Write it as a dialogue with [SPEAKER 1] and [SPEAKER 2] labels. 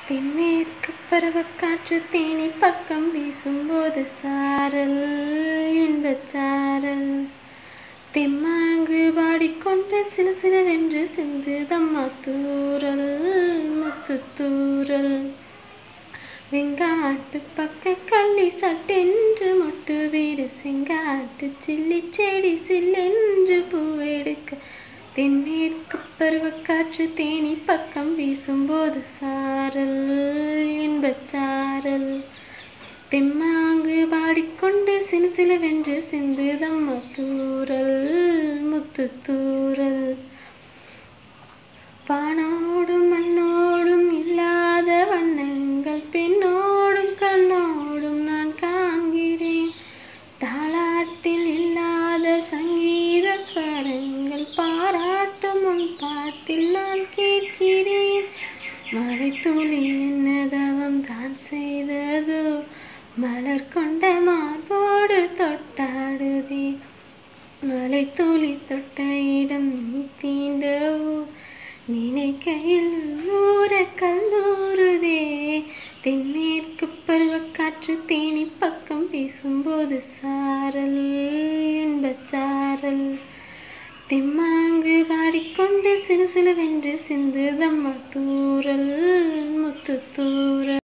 [SPEAKER 1] தென்மேற்கு பருவக்காற்று தேனி பக்கம் வீசும்போது சாரல் இன்பச் சாரல் தெம்மாங்கு பாடிக்கொண்டு சில சிலவென்று சிந்துதம்மா தூறல் முத்துத் தூறல் வெங்காட்டு பக்க கள்ளி சட்டென்று மொட்டு வீடு செங்காட்டு சில்லி செடி சில்லென்று பூவெடுக்க தென்மேற்கு பருவக்காற்று தேனி பக்கம் வீசும்போது சாரல் இன்பச் சாரல் தெம்மாங்கு பாடிக்கொண்டு சிலு சிலுவென்று சிந்துதம்மா தூறல் முத்துத் தூறல் வானோடும் மண்ணோடும் இல்லாத வண்ணங்கள் பெண்ணோடும் கண்ணோடும் நான் காண்கிறேன் தாலாட்டில் இல்லாத சங்கீத ஸ்வரங்கள் பாராட்டும் உன் பாட்டில் நான் கேட்கிறேன் மலை துளி என்ன தவம் தான் செய்ததோ மலர் கொண்ட மார்போடு தொட்டாடுதே மலை துளி தொட்ட இடம் நீ தீண்டவோ நினைக்கையில் ஊற கல்லூறுதே தென்மேற்கு பருவக்காற்று தேனி பக்கம் வீசும்போது சாரல் இன்பச் சாரல் தெம்மாங்கு பாடிக்கொண்டு சிறு சிலுவென்று சிந்துதம்மா தூறல் முத்துத் தூறல்